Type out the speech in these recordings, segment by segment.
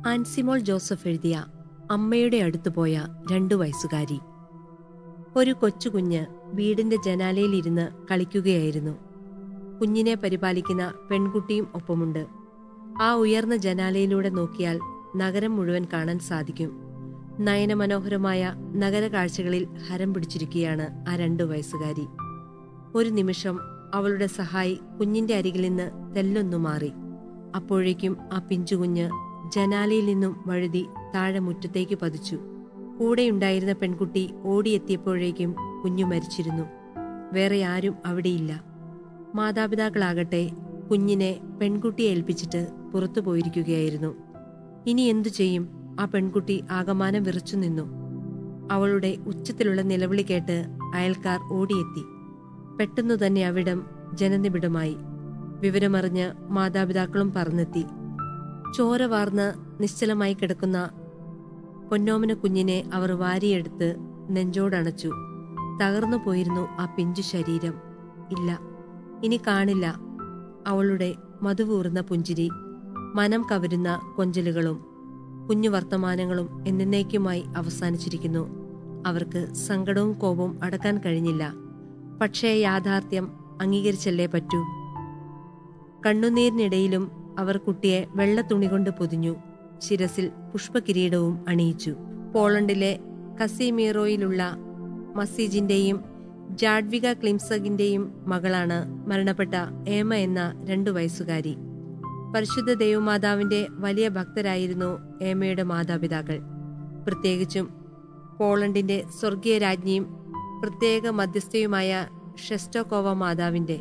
Ansimol Joseph എഴുതിയ അമ്മയുടെ അടുത്ത് പോയ രണ്ടു വയസ്സുകാരി ഒരു കൊച്ചുകുഞ്ഞ് വീടിന്റെ ജനാലയിലിരുന്ന് കളിക്കുകയായിരുന്നു കുഞ്ഞിനെ പരിപാലിക്കുന്ന പെൺകുട്ടിയും ഒപ്പമുണ്ട് ആ ഉയർന്ന ജനാലയിലൂടെ നോക്കിയാൽ നഗരം മുഴുവൻ കാണാൻ സാധിക്കും നയനമനോഹരമായ നഗര കാഴ്ചകളിൽ ഹരം പിടിച്ചിരിക്കുകയാണ് ആ രണ്ടു വയസ്സുകാരി ഒരു നിമിഷം അവളുടെ സഹായി കുഞ്ഞിന്റെ അരികിൽ നിന്ന് തെല്ലൊന്നു മാറി അപ്പോഴേക്കും ആ പിഞ്ചുകുഞ്ഞ് ജനാലയിൽ നിന്നും വഴുതി താഴെ മുറ്റത്തേക്ക് പതിച്ചു കൂടെയുണ്ടായിരുന്ന പെൺകുട്ടി ഓടിയെത്തിയപ്പോഴേക്കും കുഞ്ഞു മരിച്ചിരുന്നു വേറെ ആരും അവിടെയില്ല മാതാപിതാക്കളാകട്ടെ കുഞ്ഞിനെ പെൺകുട്ടിയെ ഏൽപ്പിച്ചിട്ട് പുറത്തു പോയിരിക്കുകയായിരുന്നു ഇനി എന്തു ചെയ്യും ആ പെൺകുട്ടി ആകമാനം വിറച്ചു നിന്നു അവളുടെ ഉച്ചത്തിലുള്ള നിലവിളി കേട്ട് അയൽക്കാർ ഓടിയെത്തി പെട്ടെന്നു തന്നെ അവിടം ജനനിബിഡമായി വിവരമറിഞ്ഞ് മാതാപിതാക്കളും പറന്നെത്തി ചോര വാർന്ന് നിശ്ചലമായി കിടക്കുന്ന പൊന്നോമന കുഞ്ഞിനെ അവർ വാരിയെടുത്ത് നെഞ്ചോടണച്ചു തകർന്നു പോയിരുന്നു ആ പിഞ്ചു ശരീരം ഇല്ല ഇനി കാണില്ല അവളുടെ മധുവൂർന്ന പുഞ്ചിരി മനം കവരുന്ന കൊഞ്ചലുകളും കുഞ്ഞു വർത്തമാനങ്ങളും എന്നേക്കുമായി അവസാനിച്ചിരിക്കുന്നു അവർക്ക് സങ്കടവും കോപവും അടക്കാൻ കഴിഞ്ഞില്ല പക്ഷേ യാഥാർത്ഥ്യം അംഗീകരിച്ചല്ലേ പറ്റൂ കണ്ണുനീരിനിടയിലും അവർ കുട്ടിയെ വെള്ള തുണി കൊണ്ട് പൊതിഞ്ഞു ശിരസിൽ പുഷ്പകിരീടവും അണിയിച്ചു പോളണ്ടിലെ കസിമീറോയിലുള്ള മസീജിന്റെയും ജാഡ്വിക ക്ലിംസഗിന്റെയും മകളാണ് മരണപ്പെട്ട ഏമ എന്ന രണ്ടു വയസ്സുകാരി പരിശുദ്ധ ദൈവമാതാവിന്റെ വലിയ ഭക്തരായിരുന്നു ഏമയുടെ മാതാപിതാക്കൾ പ്രത്യേകിച്ചും പോളണ്ടിന്റെ സ്വർഗീയ രാജ്ഞിയും പ്രത്യേക മധ്യസ്ഥയുമായ ഷെസ്റ്റോക്കോവ മാതാവിന്റെ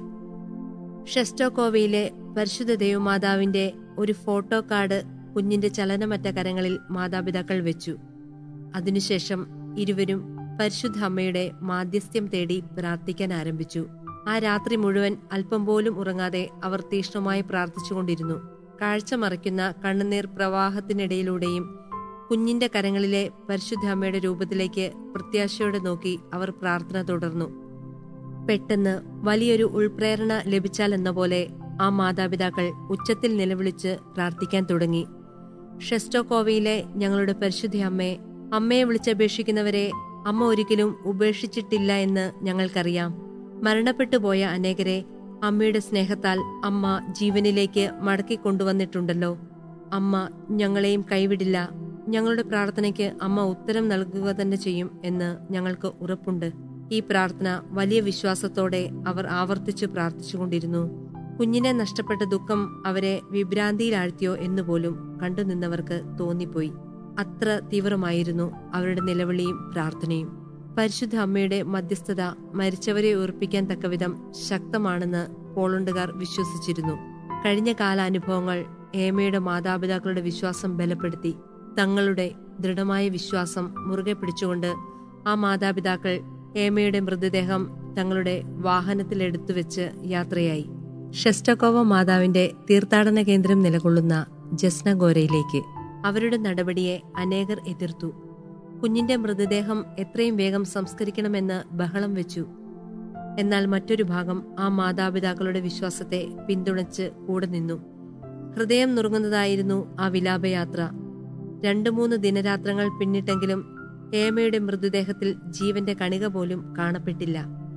ഷെസ്റ്റോക്കോവയിലെ പരിശുദ്ധ ദൈവമാതാവിന്റെ ഒരു ഫോട്ടോ കാർഡ് കുഞ്ഞിന്റെ ചലനമറ്റ കരങ്ങളിൽ മാതാപിതാക്കൾ വെച്ചു അതിനുശേഷം ഇരുവരും പരിശുദ്ധ അമ്മയുടെ മാധ്യസ്ഥ്യം തേടി പ്രാർത്ഥിക്കാൻ ആരംഭിച്ചു ആ രാത്രി മുഴുവൻ അല്പം പോലും ഉറങ്ങാതെ അവർ തീക്ഷ്ണമായി പ്രാർത്ഥിച്ചുകൊണ്ടിരുന്നു കാഴ്ച മറയ്ക്കുന്ന കണ്ണുനീർ പ്രവാഹത്തിനിടയിലൂടെയും കുഞ്ഞിന്റെ കരങ്ങളിലെ പരിശുദ്ധ അമ്മയുടെ രൂപത്തിലേക്ക് പ്രത്യാശയോടെ നോക്കി അവർ പ്രാർത്ഥന തുടർന്നു പെട്ടെന്ന് വലിയൊരു ഉൾപ്രേരണ ലഭിച്ചാലെന്ന പോലെ ആ മാതാപിതാക്കൾ ഉച്ചത്തിൽ നിലവിളിച്ച് പ്രാർത്ഥിക്കാൻ തുടങ്ങി ഷെസ്റ്റോക്കോവയിലെ ഞങ്ങളുടെ പരിശുദ്ധ അമ്മയെ അമ്മയെ വിളിച്ചപേക്ഷിക്കുന്നവരെ അമ്മ ഒരിക്കലും ഉപേക്ഷിച്ചിട്ടില്ല എന്ന് ഞങ്ങൾക്കറിയാം മരണപ്പെട്ടുപോയ അനേകരെ അമ്മയുടെ സ്നേഹത്താൽ അമ്മ ജീവനിലേക്ക് മടക്കി കൊണ്ടുവന്നിട്ടുണ്ടല്ലോ അമ്മ ഞങ്ങളെയും കൈവിടില്ല ഞങ്ങളുടെ പ്രാർത്ഥനയ്ക്ക് അമ്മ ഉത്തരം നൽകുക തന്നെ ചെയ്യും എന്ന് ഞങ്ങൾക്ക് ഉറപ്പുണ്ട് ഈ പ്രാർത്ഥന വലിയ വിശ്വാസത്തോടെ അവർ ആവർത്തിച്ചു പ്രാർത്ഥിച്ചുകൊണ്ടിരുന്നു കുഞ്ഞിനെ നഷ്ടപ്പെട്ട ദുഃഖം അവരെ വിഭ്രാന്തിയിലാഴ്ത്തിയോ എന്നുപോലും കണ്ടുനിന്നവർക്ക് തോന്നിപ്പോയി അത്ര തീവ്രമായിരുന്നു അവരുടെ നിലവിളിയും പ്രാർത്ഥനയും പരിശുദ്ധ അമ്മയുടെ മധ്യസ്ഥത മരിച്ചവരെ ഉറപ്പിക്കാൻ തക്കവിധം ശക്തമാണെന്ന് പോളണ്ടുകാർ വിശ്വസിച്ചിരുന്നു കഴിഞ്ഞ കാലാനുഭവങ്ങൾ ഏമയുടെ മാതാപിതാക്കളുടെ വിശ്വാസം ബലപ്പെടുത്തി തങ്ങളുടെ ദൃഢമായ വിശ്വാസം മുറുകെ പിടിച്ചുകൊണ്ട് ആ മാതാപിതാക്കൾ ഏമയുടെ മൃതദേഹം തങ്ങളുടെ വാഹനത്തിലെടുത്തു വെച്ച് യാത്രയായി ഷെസ്റ്റക്കോവ മാതാവിന്റെ തീർത്ഥാടന കേന്ദ്രം നിലകൊള്ളുന്ന ജസ്നഗോരയിലേക്ക് അവരുടെ നടപടിയെ അനേകർ എതിർത്തു കുഞ്ഞിന്റെ മൃതദേഹം എത്രയും വേഗം സംസ്കരിക്കണമെന്ന് ബഹളം വെച്ചു എന്നാൽ മറ്റൊരു ഭാഗം ആ മാതാപിതാക്കളുടെ വിശ്വാസത്തെ പിന്തുണച്ച് കൂടെ നിന്നു ഹൃദയം നുറുങ്ങുന്നതായിരുന്നു ആ വിലാപയാത്ര രണ്ടു മൂന്ന് ദിനരാത്രങ്ങൾ പിന്നിട്ടെങ്കിലും ഏമയുടെ മൃതദേഹത്തിൽ ജീവന്റെ കണിക പോലും കാണപ്പെട്ടില്ല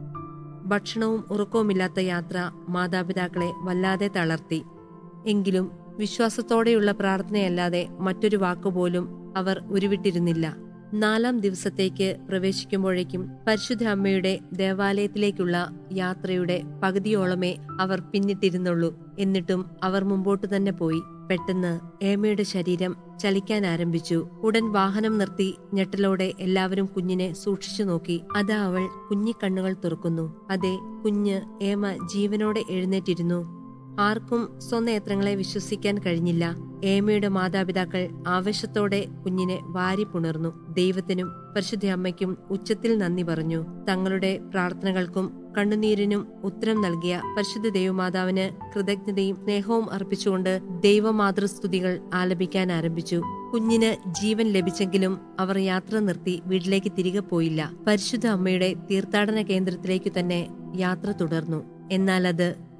ഭക്ഷണവും ഉറക്കവുമില്ലാത്ത യാത്ര മാതാപിതാക്കളെ വല്ലാതെ തളർത്തി എങ്കിലും വിശ്വാസത്തോടെയുള്ള പ്രാർത്ഥനയല്ലാതെ മറ്റൊരു വാക്കുപോലും അവർ ഉരുവിട്ടിരുന്നില്ല നാലാം ദിവസത്തേക്ക് പ്രവേശിക്കുമ്പോഴേക്കും പരിശുദ്ധ അമ്മയുടെ ദേവാലയത്തിലേക്കുള്ള യാത്രയുടെ പകുതിയോളമേ അവർ പിന്നിട്ടിരുന്നുള്ളൂ എന്നിട്ടും അവർ മുമ്പോട്ട് തന്നെ പോയി പെട്ടെന്ന് ഏമയുടെ ശരീരം ചലിക്കാൻ ആരംഭിച്ചു ഉടൻ വാഹനം നിർത്തി ഞെട്ടലോടെ എല്ലാവരും കുഞ്ഞിനെ സൂക്ഷിച്ചു നോക്കി അതാ അവൾ കുഞ്ഞിക്കണ്ണുകൾ തുറക്കുന്നു അതെ കുഞ്ഞ് ഏമ ജീവനോടെ എഴുന്നേറ്റിരുന്നു ആർക്കും സ്വനേത്രങ്ങളെ വിശ്വസിക്കാൻ കഴിഞ്ഞില്ല ഏമയുടെ മാതാപിതാക്കൾ ആവേശത്തോടെ കുഞ്ഞിനെ വാരി പുണർന്നു ദൈവത്തിനും പരിശുദ്ധ അമ്മയ്ക്കും ഉച്ചത്തിൽ നന്ദി പറഞ്ഞു തങ്ങളുടെ പ്രാർത്ഥനകൾക്കും കണ്ണുനീരിനും ഉത്തരം നൽകിയ പരിശുദ്ധ ദൈവമാതാവിന് കൃതജ്ഞതയും സ്നേഹവും അർപ്പിച്ചുകൊണ്ട് ദൈവമാതൃസ്തുതികൾ ആലപിക്കാൻ ആരംഭിച്ചു കുഞ്ഞിന് ജീവൻ ലഭിച്ചെങ്കിലും അവർ യാത്ര നിർത്തി വീട്ടിലേക്ക് തിരികെ പോയില്ല പരിശുദ്ധ അമ്മയുടെ തീർത്ഥാടന കേന്ദ്രത്തിലേക്കു തന്നെ യാത്ര തുടർന്നു എന്നാൽ അത്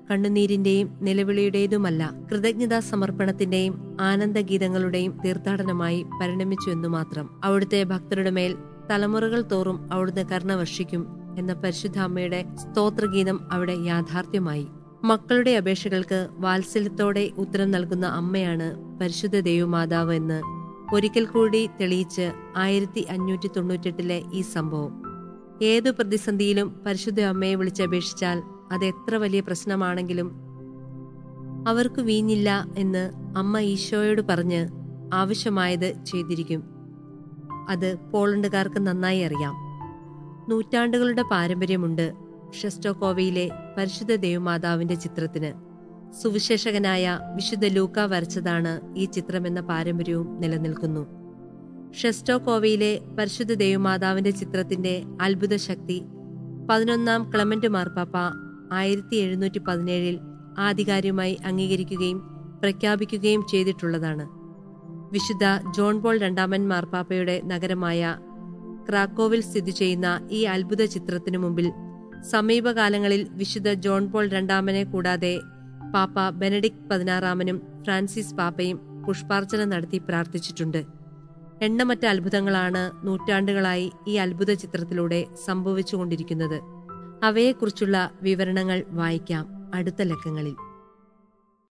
കണ്ണുനീരിന്റെയും നിലവിളിയുടേതുമല്ല കൃതജ്ഞതാ സമർപ്പണത്തിന്റെയും ആനന്ദഗീതങ്ങളുടെയും തീർത്ഥാടനമായി പരിണമിച്ചു എന്നു മാത്രം അവിടുത്തെ ഭക്തരുടെ മേൽ തലമുറകൾ തോറും അവിടുന്ന് കരുണ വർഷിക്കും എന്ന പരിശുദ്ധ അമ്മയുടെ സ്തോത്രഗീതം അവിടെ യാഥാർത്ഥ്യമായി മക്കളുടെ അപേക്ഷകൾക്ക് വാത്സല്യത്തോടെ ഉത്തരം നൽകുന്ന അമ്മയാണ് പരിശുദ്ധ ദേവമാതാവ് എന്ന് ഒരിക്കൽ കൂടി തെളിയിച്ച് ആയിരത്തി അഞ്ഞൂറ്റി തൊണ്ണൂറ്റെട്ടിലെ ഈ സംഭവം ഏതു പ്രതിസന്ധിയിലും പരിശുദ്ധ അമ്മയെ വിളിച്ചപേക്ഷിച്ചാൽ അത് എത്ര വലിയ പ്രശ്നമാണെങ്കിലും അവർക്ക് വീഞ്ഞില്ല എന്ന് അമ്മ ഈശോയോട് പറഞ്ഞ് ആവശ്യമായത് ചെയ്തിരിക്കും അത് പോളണ്ടുകാർക്ക് നന്നായി അറിയാം നൂറ്റാണ്ടുകളുടെ പാരമ്പര്യമുണ്ട് ഷെസ്റ്റോക്കോവയിലെ പരിശുദ്ധ ദേവമാതാവിന്റെ ചിത്രത്തിന് സുവിശേഷകനായ വിശുദ്ധ ലൂക്ക വരച്ചതാണ് ഈ ചിത്രമെന്ന പാരമ്പര്യവും നിലനിൽക്കുന്നു ഷെസ്റ്റോക്കോവയിലെ പരിശുദ്ധ ദേവമാതാവിന്റെ ചിത്രത്തിന്റെ അത്ഭുത ശക്തി പതിനൊന്നാം ക്ലമന്റ് മാർപ്പാപ്പ ആയിരത്തി എഴുന്നൂറ്റി പതിനേഴിൽ ആധികാരികമായി അംഗീകരിക്കുകയും പ്രഖ്യാപിക്കുകയും ചെയ്തിട്ടുള്ളതാണ് വിശുദ്ധ ജോൺ പോൾ രണ്ടാമൻ മാർപ്പാപ്പയുടെ നഗരമായ ക്രാക്കോവിൽ സ്ഥിതി ചെയ്യുന്ന ഈ അത്ഭുത ചിത്രത്തിനു മുമ്പിൽ സമീപകാലങ്ങളിൽ വിശുദ്ധ ജോൺ പോൾ രണ്ടാമനെ കൂടാതെ പാപ്പ ബെനഡിക്ട് പതിനാറാമനും ഫ്രാൻസിസ് പാപ്പയും പുഷ്പാർച്ചന നടത്തി പ്രാർത്ഥിച്ചിട്ടുണ്ട് എണ്ണമറ്റ അത്ഭുതങ്ങളാണ് നൂറ്റാണ്ടുകളായി ഈ അത്ഭുത ചിത്രത്തിലൂടെ സംഭവിച്ചുകൊണ്ടിരിക്കുന്നത് അവയെക്കുറിച്ചുള്ള വിവരണങ്ങൾ വായിക്കാം അടുത്ത ലക്കങ്ങളിൽ